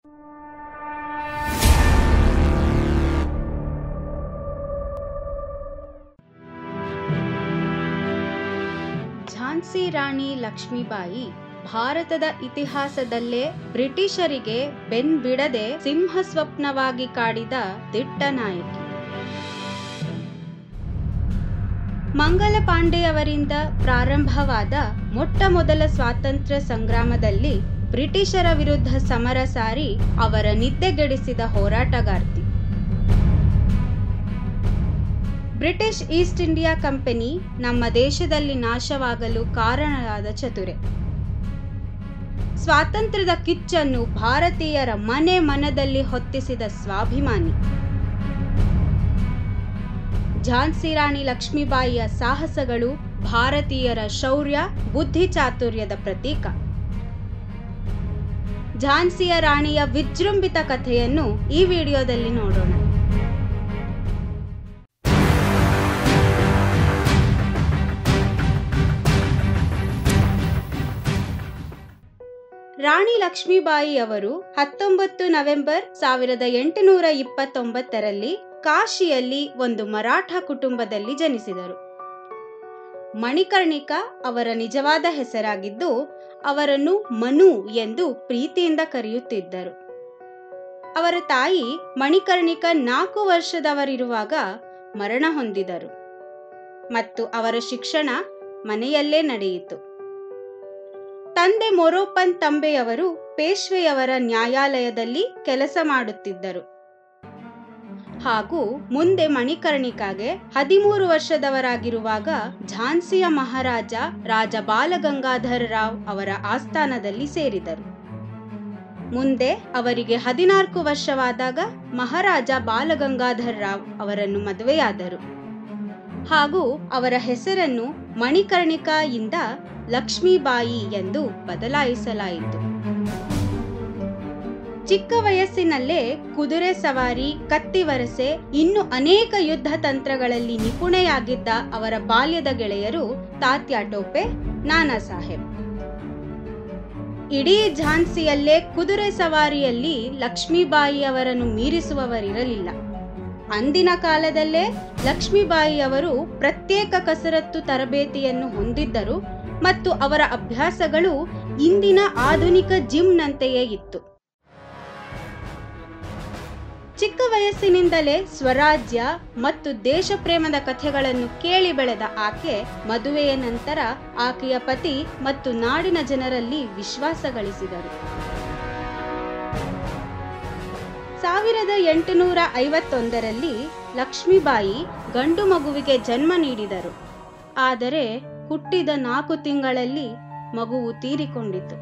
ಝಾನ್ಸಿ ರಾಣಿ ಲಕ್ಷ್ಮೀಬಾಯಿ ಭಾರತದ ಇತಿಹಾಸದಲ್ಲೇ ಬ್ರಿಟಿಷರಿಗೆ ಬೆನ್ಬಿಡದೆ ಸಿಂಹ ಸ್ವಪ್ನವಾಗಿ ಕಾಡಿದ ದಿಟ್ಟ ನಾಯಕಿ ಮಂಗಲ ಪಾಂಡೆಯವರಿಂದ ಪ್ರಾರಂಭವಾದ ಮೊಟ್ಟ ಮೊದಲ ಸ್ವಾತಂತ್ರ್ಯ ಸಂಗ್ರಾಮದಲ್ಲಿ ಬ್ರಿಟಿಷರ ವಿರುದ್ಧ ಸಮರ ಸಾರಿ ಅವರ ನಿದ್ದೆಗೆಡಿಸಿದ ಹೋರಾಟಗಾರ್ತಿ ಬ್ರಿಟಿಷ್ ಈಸ್ಟ್ ಇಂಡಿಯಾ ಕಂಪನಿ ನಮ್ಮ ದೇಶದಲ್ಲಿ ನಾಶವಾಗಲು ಕಾರಣರಾದ ಚತುರೆ ಸ್ವಾತಂತ್ರ್ಯದ ಕಿಚ್ಚನ್ನು ಭಾರತೀಯರ ಮನೆ ಮನದಲ್ಲಿ ಹೊತ್ತಿಸಿದ ಸ್ವಾಭಿಮಾನಿ ಝಾನ್ಸಿ ರಾಣಿ ಲಕ್ಷ್ಮೀಬಾಯಿಯ ಸಾಹಸಗಳು ಭಾರತೀಯರ ಶೌರ್ಯ ಬುದ್ಧಿ ಚಾತುರ್ಯದ ಪ್ರತೀಕ ಝಾನ್ಸಿಯ ರಾಣಿಯ ವಿಜೃಂಭಿತ ಕಥೆಯನ್ನು ಈ ವಿಡಿಯೋದಲ್ಲಿ ನೋಡೋಣ ರಾಣಿ ಲಕ್ಷ್ಮೀಬಾಯಿ ಅವರು ಹತ್ತೊಂಬತ್ತು ನವೆಂಬರ್ ಸಾವಿರದ ಎಂಟುನೂರ ಇಪ್ಪತ್ತೊಂಬತ್ತರಲ್ಲಿ ಕಾಶಿಯಲ್ಲಿ ಒಂದು ಮರಾಠ ಕುಟುಂಬದಲ್ಲಿ ಜನಿಸಿದರು ಮಣಿಕರ್ಣಿಕಾ ಅವರ ನಿಜವಾದ ಹೆಸರಾಗಿದ್ದು ಅವರನ್ನು ಮನು ಎಂದು ಪ್ರೀತಿಯಿಂದ ಕರೆಯುತ್ತಿದ್ದರು ಅವರ ತಾಯಿ ಮಣಿಕರ್ಣಿಕಾ ನಾಲ್ಕು ವರ್ಷದವರಿರುವಾಗ ಮರಣ ಹೊಂದಿದರು ಮತ್ತು ಅವರ ಶಿಕ್ಷಣ ಮನೆಯಲ್ಲೇ ನಡೆಯಿತು ತಂದೆ ಮೊರೋಪನ್ ತಂಬೆಯವರು ಪೇಶ್ವೆಯವರ ನ್ಯಾಯಾಲಯದಲ್ಲಿ ಕೆಲಸ ಮಾಡುತ್ತಿದ್ದರು ಹಾಗೂ ಮುಂದೆ ಮಣಿಕರ್ಣಿಕಾಗೆ ಹದಿಮೂರು ವರ್ಷದವರಾಗಿರುವಾಗ ಝಾನ್ಸಿಯ ಮಹಾರಾಜ ರಾಜ ಬಾಲಗಂಗಾಧರ ರಾವ್ ಅವರ ಆಸ್ಥಾನದಲ್ಲಿ ಸೇರಿದರು ಮುಂದೆ ಅವರಿಗೆ ಹದಿನಾಲ್ಕು ವರ್ಷವಾದಾಗ ಮಹಾರಾಜ ಬಾಲಗಂಗಾಧರ ರಾವ್ ಅವರನ್ನು ಮದುವೆಯಾದರು ಹಾಗೂ ಅವರ ಹೆಸರನ್ನು ಮಣಿಕರ್ಣಿಕಾಯಿಂದ ಲಕ್ಷ್ಮೀಬಾಯಿ ಎಂದು ಬದಲಾಯಿಸಲಾಯಿತು ಚಿಕ್ಕ ವಯಸ್ಸಿನಲ್ಲೇ ಕುದುರೆ ಸವಾರಿ ಕತ್ತಿವರಸೆ ಇನ್ನು ಅನೇಕ ಯುದ್ಧ ತಂತ್ರಗಳಲ್ಲಿ ನಿಪುಣೆಯಾಗಿದ್ದ ಅವರ ಬಾಲ್ಯದ ಗೆಳೆಯರು ತಾತ್ಯಾ ಟೋಪೆ ನಾನಾ ಸಾಹೇಬ್ ಇಡೀ ಝಾನ್ಸಿಯಲ್ಲೇ ಕುದುರೆ ಸವಾರಿಯಲ್ಲಿ ಲಕ್ಷ್ಮೀಬಾಯಿ ಅವರನ್ನು ಮೀರಿಸುವವರಿರಲಿಲ್ಲ ಅಂದಿನ ಕಾಲದಲ್ಲೇ ಲಕ್ಷ್ಮೀಬಾಯಿ ಅವರು ಪ್ರತ್ಯೇಕ ಕಸರತ್ತು ತರಬೇತಿಯನ್ನು ಹೊಂದಿದ್ದರು ಮತ್ತು ಅವರ ಅಭ್ಯಾಸಗಳು ಇಂದಿನ ಆಧುನಿಕ ಜಿಮ್ನಂತೆಯೇ ಇತ್ತು ಚಿಕ್ಕ ವಯಸ್ಸಿನಿಂದಲೇ ಸ್ವರಾಜ್ಯ ಮತ್ತು ದೇಶ ಪ್ರೇಮದ ಕಥೆಗಳನ್ನು ಕೇಳಿ ಬೆಳೆದ ಆಕೆ ಮದುವೆಯ ನಂತರ ಆಕೆಯ ಪತಿ ಮತ್ತು ನಾಡಿನ ಜನರಲ್ಲಿ ವಿಶ್ವಾಸ ಗಳಿಸಿದರು ಸಾವಿರದ ಎಂಟುನೂರ ಐವತ್ತೊಂದರಲ್ಲಿ ಲಕ್ಷ್ಮೀಬಾಯಿ ಗಂಡು ಮಗುವಿಗೆ ಜನ್ಮ ನೀಡಿದರು ಆದರೆ ಹುಟ್ಟಿದ ನಾಲ್ಕು ತಿಂಗಳಲ್ಲಿ ಮಗುವು ತೀರಿಕೊಂಡಿತು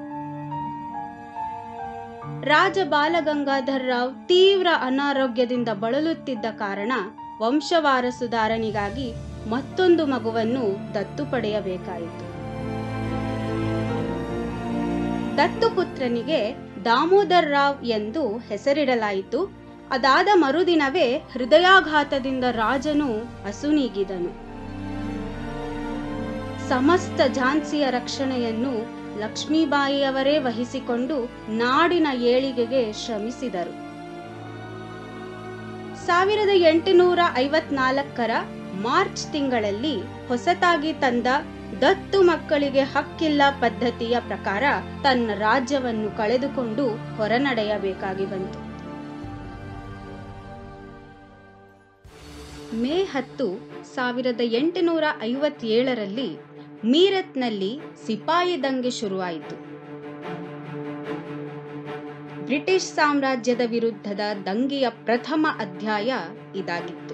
ರಾಜ ಬಾಲಗಂಗಾಧರ ರಾವ್ ತೀವ್ರ ಅನಾರೋಗ್ಯದಿಂದ ಬಳಲುತ್ತಿದ್ದ ಕಾರಣ ವಂಶವಾರ ಸುಧಾರಣೆಗಾಗಿ ಮತ್ತೊಂದು ಮಗುವನ್ನು ದತ್ತು ಪಡೆಯಬೇಕಾಯಿತು ದತ್ತುಪುತ್ರನಿಗೆ ದಾಮೋದರ್ ರಾವ್ ಎಂದು ಹೆಸರಿಡಲಾಯಿತು ಅದಾದ ಮರುದಿನವೇ ಹೃದಯಾಘಾತದಿಂದ ರಾಜನು ಅಸುನೀಗಿದನು ಸಮಸ್ತ ಝಾನ್ಸಿಯ ರಕ್ಷಣೆಯನ್ನು ಲಕ್ಷ್ಮೀಬಾಯಿಯವರೇ ವಹಿಸಿಕೊಂಡು ನಾಡಿನ ಏಳಿಗೆಗೆ ಶ್ರಮಿಸಿದರು ಸಾವಿರದ ಎಂಟುನೂರ ಐವತ್ನಾಲ್ಕರ ಮಾರ್ಚ್ ತಿಂಗಳಲ್ಲಿ ಹೊಸತಾಗಿ ತಂದ ದತ್ತು ಮಕ್ಕಳಿಗೆ ಹಕ್ಕಿಲ್ಲ ಪದ್ಧತಿಯ ಪ್ರಕಾರ ತನ್ನ ರಾಜ್ಯವನ್ನು ಕಳೆದುಕೊಂಡು ಹೊರನಡೆಯಬೇಕಾಗಿ ಬಂತು ಮೇ ಹತ್ತು ಸಾವಿರದ ಎಂಟುನೂರ ಐವತ್ತೇಳರಲ್ಲಿ ಮೀರತ್ನಲ್ಲಿ ಸಿಪಾಯಿ ದಂಗೆ ಶುರುವಾಯಿತು ಬ್ರಿಟಿಷ್ ಸಾಮ್ರಾಜ್ಯದ ವಿರುದ್ಧದ ದಂಗೆಯ ಪ್ರಥಮ ಅಧ್ಯಾಯ ಇದಾಗಿತ್ತು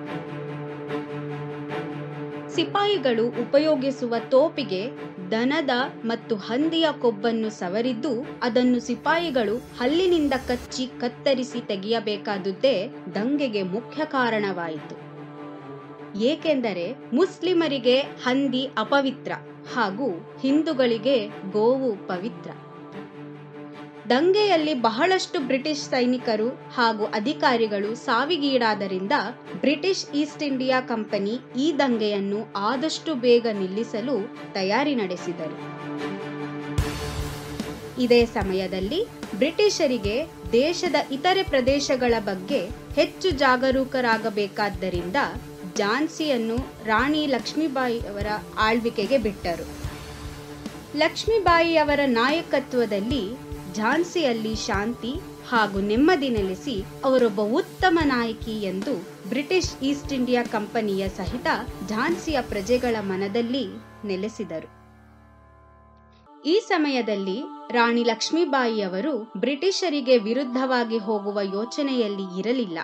ಸಿಪಾಯಿಗಳು ಉಪಯೋಗಿಸುವ ತೋಪಿಗೆ ದನದ ಮತ್ತು ಹಂದಿಯ ಕೊಬ್ಬನ್ನು ಸವರಿದ್ದು ಅದನ್ನು ಸಿಪಾಯಿಗಳು ಹಲ್ಲಿನಿಂದ ಕಚ್ಚಿ ಕತ್ತರಿಸಿ ತೆಗೆಯಬೇಕಾದುದೇ ದಂಗೆಗೆ ಮುಖ್ಯ ಕಾರಣವಾಯಿತು ಏಕೆಂದರೆ ಮುಸ್ಲಿಮರಿಗೆ ಹಂದಿ ಅಪವಿತ್ರ ಹಾಗೂ ಹಿಂದೂಗಳಿಗೆ ಗೋವು ಪವಿತ್ರ ದಂಗೆಯಲ್ಲಿ ಬಹಳಷ್ಟು ಬ್ರಿಟಿಷ್ ಸೈನಿಕರು ಹಾಗೂ ಅಧಿಕಾರಿಗಳು ಸಾವಿಗೀಡಾದರಿಂದ ಬ್ರಿಟಿಷ್ ಈಸ್ಟ್ ಇಂಡಿಯಾ ಕಂಪನಿ ಈ ದಂಗೆಯನ್ನು ಆದಷ್ಟು ಬೇಗ ನಿಲ್ಲಿಸಲು ತಯಾರಿ ನಡೆಸಿದರು ಇದೇ ಸಮಯದಲ್ಲಿ ಬ್ರಿಟಿಷರಿಗೆ ದೇಶದ ಇತರೆ ಪ್ರದೇಶಗಳ ಬಗ್ಗೆ ಹೆಚ್ಚು ಜಾಗರೂಕರಾಗಬೇಕಾದ್ದರಿಂದ ಝಾನ್ಸಿಯನ್ನು ರಾಣಿ ಲಕ್ಷ್ಮೀಬಾಯಿ ಅವರ ಆಳ್ವಿಕೆಗೆ ಬಿಟ್ಟರು ಲಕ್ಷ್ಮೀಬಾಯಿಯವರ ನಾಯಕತ್ವದಲ್ಲಿ ಝಾನ್ಸಿಯಲ್ಲಿ ಶಾಂತಿ ಹಾಗೂ ನೆಮ್ಮದಿ ನೆಲೆಸಿ ಅವರೊಬ್ಬ ಉತ್ತಮ ನಾಯಕಿ ಎಂದು ಬ್ರಿಟಿಷ್ ಈಸ್ಟ್ ಇಂಡಿಯಾ ಕಂಪನಿಯ ಸಹಿತ ಝಾನ್ಸಿಯ ಪ್ರಜೆಗಳ ಮನದಲ್ಲಿ ನೆಲೆಸಿದರು ಈ ಸಮಯದಲ್ಲಿ ರಾಣಿ ಲಕ್ಷ್ಮೀಬಾಯಿಯವರು ಬ್ರಿಟಿಷರಿಗೆ ವಿರುದ್ಧವಾಗಿ ಹೋಗುವ ಯೋಚನೆಯಲ್ಲಿ ಇರಲಿಲ್ಲ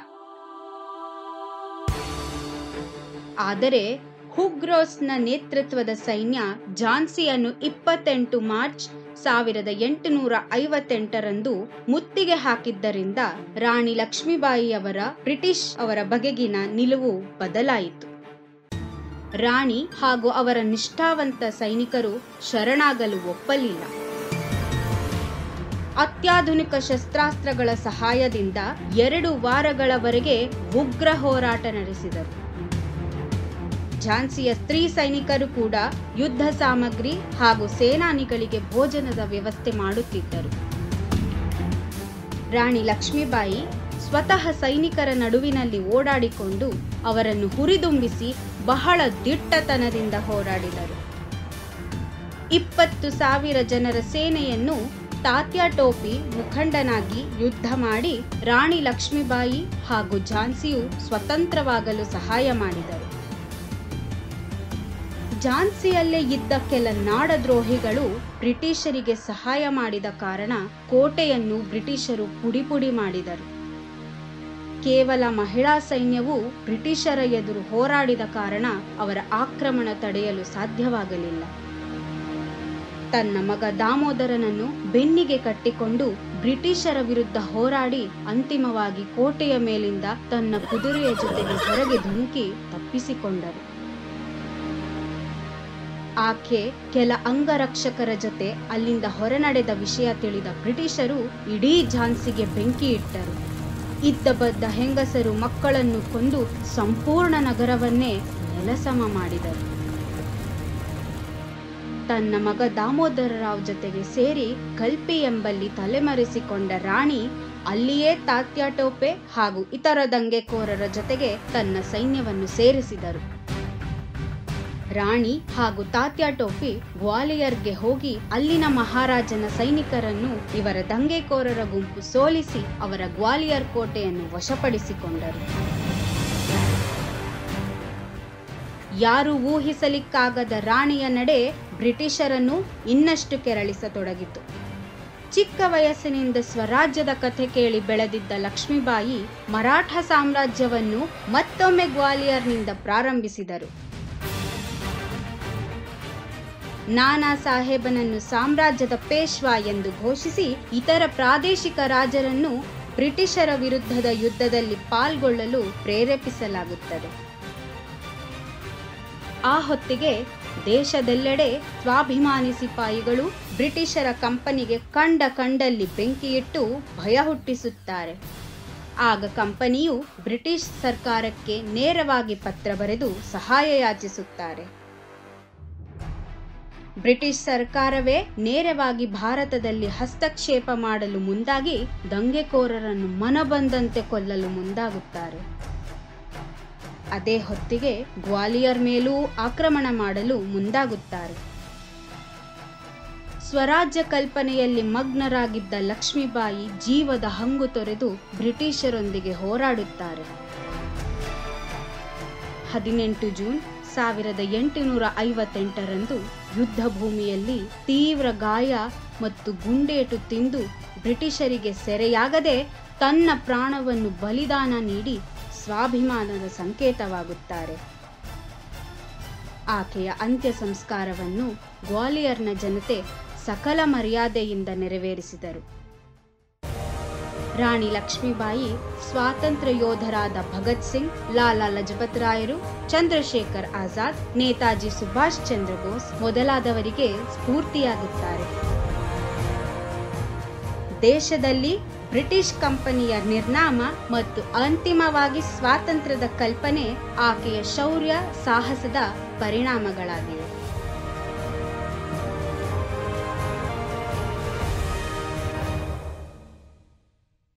ಆದರೆ ಹುಗ್ರೋಸ್ನ ನೇತೃತ್ವದ ಸೈನ್ಯ ಝಾನ್ಸಿಯನ್ನು ಇಪ್ಪತ್ತೆಂಟು ಮಾರ್ಚ್ ಸಾವಿರದ ಎಂಟುನೂರ ಐವತ್ತೆಂಟರಂದು ಮುತ್ತಿಗೆ ಹಾಕಿದ್ದರಿಂದ ರಾಣಿ ಲಕ್ಷ್ಮೀಬಾಯಿಯವರ ಬ್ರಿಟಿಷ್ ಅವರ ಬಗೆಗಿನ ನಿಲುವು ಬದಲಾಯಿತು ರಾಣಿ ಹಾಗೂ ಅವರ ನಿಷ್ಠಾವಂತ ಸೈನಿಕರು ಶರಣಾಗಲು ಒಪ್ಪಲಿಲ್ಲ ಅತ್ಯಾಧುನಿಕ ಶಸ್ತ್ರಾಸ್ತ್ರಗಳ ಸಹಾಯದಿಂದ ಎರಡು ವಾರಗಳವರೆಗೆ ಉಗ್ರ ಹೋರಾಟ ನಡೆಸಿದರು ಝಾನ್ಸಿಯ ಸ್ತ್ರೀ ಸೈನಿಕರು ಕೂಡ ಯುದ್ಧ ಸಾಮಗ್ರಿ ಹಾಗೂ ಸೇನಾನಿಗಳಿಗೆ ಭೋಜನದ ವ್ಯವಸ್ಥೆ ಮಾಡುತ್ತಿದ್ದರು ರಾಣಿ ಲಕ್ಷ್ಮೀಬಾಯಿ ಸ್ವತಃ ಸೈನಿಕರ ನಡುವಿನಲ್ಲಿ ಓಡಾಡಿಕೊಂಡು ಅವರನ್ನು ಹುರಿದುಂಬಿಸಿ ಬಹಳ ದಿಟ್ಟತನದಿಂದ ಹೋರಾಡಿದರು ಇಪ್ಪತ್ತು ಸಾವಿರ ಜನರ ಸೇನೆಯನ್ನು ತಾತ್ಯಾ ಟೋಪಿ ಮುಖಂಡನಾಗಿ ಯುದ್ಧ ಮಾಡಿ ರಾಣಿ ಲಕ್ಷ್ಮೀಬಾಯಿ ಹಾಗೂ ಝಾನ್ಸಿಯು ಸ್ವತಂತ್ರವಾಗಲು ಸಹಾಯ ಮಾಡಿದರು ಝಾನ್ಸಿಯಲ್ಲೇ ಇದ್ದ ಕೆಲ ನಾಡದ್ರೋಹಿಗಳು ಬ್ರಿಟಿಷರಿಗೆ ಸಹಾಯ ಮಾಡಿದ ಕಾರಣ ಕೋಟೆಯನ್ನು ಬ್ರಿಟಿಷರು ಪುಡಿಪುಡಿ ಮಾಡಿದರು ಕೇವಲ ಮಹಿಳಾ ಸೈನ್ಯವು ಬ್ರಿಟಿಷರ ಎದುರು ಹೋರಾಡಿದ ಕಾರಣ ಅವರ ಆಕ್ರಮಣ ತಡೆಯಲು ಸಾಧ್ಯವಾಗಲಿಲ್ಲ ತನ್ನ ಮಗ ದಾಮೋದರನನ್ನು ಬೆನ್ನಿಗೆ ಕಟ್ಟಿಕೊಂಡು ಬ್ರಿಟಿಷರ ವಿರುದ್ಧ ಹೋರಾಡಿ ಅಂತಿಮವಾಗಿ ಕೋಟೆಯ ಮೇಲಿಂದ ತನ್ನ ಕುದುರೆಯ ಜೊತೆಗೆ ಹೊರಗೆ ಧುಮುಕಿ ತಪ್ಪಿಸಿಕೊಂಡರು ಆಕೆ ಕೆಲ ಅಂಗರಕ್ಷಕರ ಜೊತೆ ಅಲ್ಲಿಂದ ಹೊರನಡೆದ ವಿಷಯ ತಿಳಿದ ಬ್ರಿಟಿಷರು ಇಡೀ ಝಾನ್ಸಿಗೆ ಬೆಂಕಿ ಇಟ್ಟರು ಇದ್ದ ಬದ್ದ ಹೆಂಗಸರು ಮಕ್ಕಳನ್ನು ಕೊಂದು ಸಂಪೂರ್ಣ ನಗರವನ್ನೇ ನೆಲಸಮ ಮಾಡಿದರು ತನ್ನ ಮಗ ದಾಮೋದರರಾವ್ ಜೊತೆಗೆ ಸೇರಿ ಕಲ್ಪಿ ಎಂಬಲ್ಲಿ ತಲೆಮರೆಸಿಕೊಂಡ ರಾಣಿ ಅಲ್ಲಿಯೇ ತಾತ್ಯಾಟೋಪೆ ಹಾಗೂ ಇತರ ದಂಗೆಕೋರರ ಜೊತೆಗೆ ತನ್ನ ಸೈನ್ಯವನ್ನು ಸೇರಿಸಿದರು ರಾಣಿ ಹಾಗೂ ತಾತ್ಯಾ ಟೋಪಿ ಗ್ವಾಲಿಯರ್ಗೆ ಹೋಗಿ ಅಲ್ಲಿನ ಮಹಾರಾಜನ ಸೈನಿಕರನ್ನು ಇವರ ದಂಗೆಕೋರರ ಗುಂಪು ಸೋಲಿಸಿ ಅವರ ಗ್ವಾಲಿಯರ್ ಕೋಟೆಯನ್ನು ವಶಪಡಿಸಿಕೊಂಡರು ಯಾರು ಊಹಿಸಲಿಕ್ಕಾಗದ ರಾಣಿಯ ನಡೆ ಬ್ರಿಟಿಷರನ್ನು ಇನ್ನಷ್ಟು ಕೆರಳಿಸತೊಡಗಿತು ಚಿಕ್ಕ ವಯಸ್ಸಿನಿಂದ ಸ್ವರಾಜ್ಯದ ಕಥೆ ಕೇಳಿ ಬೆಳೆದಿದ್ದ ಲಕ್ಷ್ಮೀಬಾಯಿ ಮರಾಠ ಸಾಮ್ರಾಜ್ಯವನ್ನು ಮತ್ತೊಮ್ಮೆ ಗ್ವಾಲಿಯರ್ನಿಂದ ಪ್ರಾರಂಭಿಸಿದರು ನಾನಾ ಸಾಹೇಬನನ್ನು ಸಾಮ್ರಾಜ್ಯದ ಪೇಶ್ವಾ ಎಂದು ಘೋಷಿಸಿ ಇತರ ಪ್ರಾದೇಶಿಕ ರಾಜರನ್ನು ಬ್ರಿಟಿಷರ ವಿರುದ್ಧದ ಯುದ್ಧದಲ್ಲಿ ಪಾಲ್ಗೊಳ್ಳಲು ಪ್ರೇರೇಪಿಸಲಾಗುತ್ತದೆ ಆ ಹೊತ್ತಿಗೆ ದೇಶದೆಲ್ಲೆಡೆ ಸ್ವಾಭಿಮಾನಿ ಸಿಪಾಯಿಗಳು ಬ್ರಿಟಿಷರ ಕಂಪನಿಗೆ ಕಂಡ ಕಂಡಲ್ಲಿ ಬೆಂಕಿಯಿಟ್ಟು ಭಯ ಹುಟ್ಟಿಸುತ್ತಾರೆ ಆಗ ಕಂಪನಿಯು ಬ್ರಿಟಿಷ್ ಸರ್ಕಾರಕ್ಕೆ ನೇರವಾಗಿ ಪತ್ರ ಬರೆದು ಸಹಾಯ ಯಾಚಿಸುತ್ತಾರೆ ಬ್ರಿಟಿಷ್ ಸರ್ಕಾರವೇ ನೇರವಾಗಿ ಭಾರತದಲ್ಲಿ ಹಸ್ತಕ್ಷೇಪ ಮಾಡಲು ಮುಂದಾಗಿ ದಂಗೆಕೋರರನ್ನು ಮನಬಂದಂತೆ ಕೊಲ್ಲಲು ಮುಂದಾಗುತ್ತಾರೆ ಅದೇ ಹೊತ್ತಿಗೆ ಗ್ವಾಲಿಯರ್ ಮೇಲೂ ಆಕ್ರಮಣ ಮಾಡಲು ಮುಂದಾಗುತ್ತಾರೆ ಸ್ವರಾಜ್ಯ ಕಲ್ಪನೆಯಲ್ಲಿ ಮಗ್ನರಾಗಿದ್ದ ಲಕ್ಷ್ಮೀಬಾಯಿ ಜೀವದ ಹಂಗು ತೊರೆದು ಬ್ರಿಟಿಷರೊಂದಿಗೆ ಹೋರಾಡುತ್ತಾರೆ ಹದಿನೆಂಟು ಜೂನ್ ಸಾವಿರದ ಎಂಟುನೂರ ಐವತ್ತೆಂಟರಂದು ಯುದ್ಧ ಭೂಮಿಯಲ್ಲಿ ತೀವ್ರ ಗಾಯ ಮತ್ತು ಗುಂಡೇಟು ತಿಂದು ಬ್ರಿಟಿಷರಿಗೆ ಸೆರೆಯಾಗದೆ ತನ್ನ ಪ್ರಾಣವನ್ನು ಬಲಿದಾನ ನೀಡಿ ಸ್ವಾಭಿಮಾನದ ಸಂಕೇತವಾಗುತ್ತಾರೆ ಆಕೆಯ ಅಂತ್ಯ ಸಂಸ್ಕಾರವನ್ನು ಗ್ವಾಲಿಯರ್ನ ಜನತೆ ಸಕಲ ಮರ್ಯಾದೆಯಿಂದ ನೆರವೇರಿಸಿದರು ರಾಣಿ ಲಕ್ಷ್ಮೀಬಾಯಿ ಸ್ವಾತಂತ್ರ್ಯ ಯೋಧರಾದ ಭಗತ್ ಸಿಂಗ್ ಲಾಲಾ ಲಜಪತ್ ರಾಯರು ಚಂದ್ರಶೇಖರ್ ಆಜಾದ್ ನೇತಾಜಿ ಸುಭಾಷ್ ಚಂದ್ರ ಬೋಸ್ ಮೊದಲಾದವರಿಗೆ ಸ್ಫೂರ್ತಿಯಾಗುತ್ತಾರೆ ದೇಶದಲ್ಲಿ ಬ್ರಿಟಿಷ್ ಕಂಪನಿಯ ನಿರ್ನಾಮ ಮತ್ತು ಅಂತಿಮವಾಗಿ ಸ್ವಾತಂತ್ರ್ಯದ ಕಲ್ಪನೆ ಆಕೆಯ ಶೌರ್ಯ ಸಾಹಸದ ಪರಿಣಾಮಗಳಾಗಿವೆ